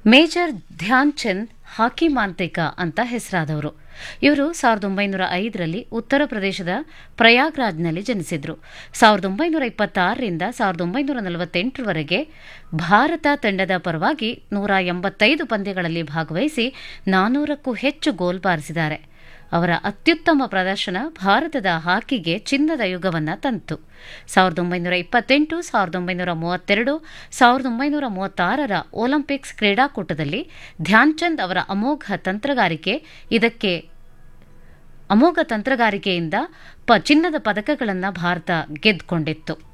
major Dhyan ಚಂದ್ ಹಾಕಿ ಮಾಂತ್ರಿಕ ಅಂತ ಹೆಸರಾದವರು ಇವರು ಸಾವಿರದ ಒಂಬೈನೂರ ಐದರಲ್ಲಿ ಉತ್ತರ ಪ್ರದೇಶದ ಪ್ರಯಾಗ್ರಾಜ್ನಲ್ಲಿ ಜನಿಸಿದ್ರು ಸಾವಿರದ ಒಂಬೈನೂರ ಇಪ್ಪತ್ತಾರರಿಂದ ಸಾವಿರದ ಒಂಬೈನೂರ ನಲವತ್ತೆಂಟರವರೆಗೆ ಭಾರತ ತಂಡದ ಪರವಾಗಿ ನೂರ ಎಂಬತ್ತೈದು ಪಂದ್ಯಗಳಲ್ಲಿ ಭಾಗವಹಿಸಿ ನಾನೂರಕ್ಕೂ ಹೆಚ್ಚು ಗೋಲ್ ಬಾರಿಸಿದ್ದಾರೆ ಅವರ ಅತ್ಯುತ್ತಮ ಪ್ರದರ್ಶನ ಭಾರತದ ಹಾಕಿಗೆ ಚಿನ್ನದ ಯುಗವನ್ನ ತಂತು ಸಾವಿರದ ಒಂಬೈನೂರ ಇಪ್ಪತ್ತೆಂಟು ಸಾವಿರದ ಒಂಬೈನೂರ ಮೂವತ್ತೆರಡು ಸಾವಿರದ ಒಂಬೈನೂರ ಮೂವತ್ತಾರರ ಒಲಿಂಪಿಕ್ಸ್ ಕ್ರೀಡಾಕೂಟದಲ್ಲಿ ಧ್ಯಾನ್ಚಂದ್ ಅವರ ಅಮೋಘ ತಂತ್ರಗಾರಿಕೆ ಇದಕ್ಕೆ ಅಮೋಘ ತಂತ್ರಗಾರಿಕೆಯಿಂದ ಪ ಚಿನ್ನದ ಪದಕಗಳನ್ನು ಭಾರತ ಗೆದ್ದುಕೊಂಡಿತ್ತು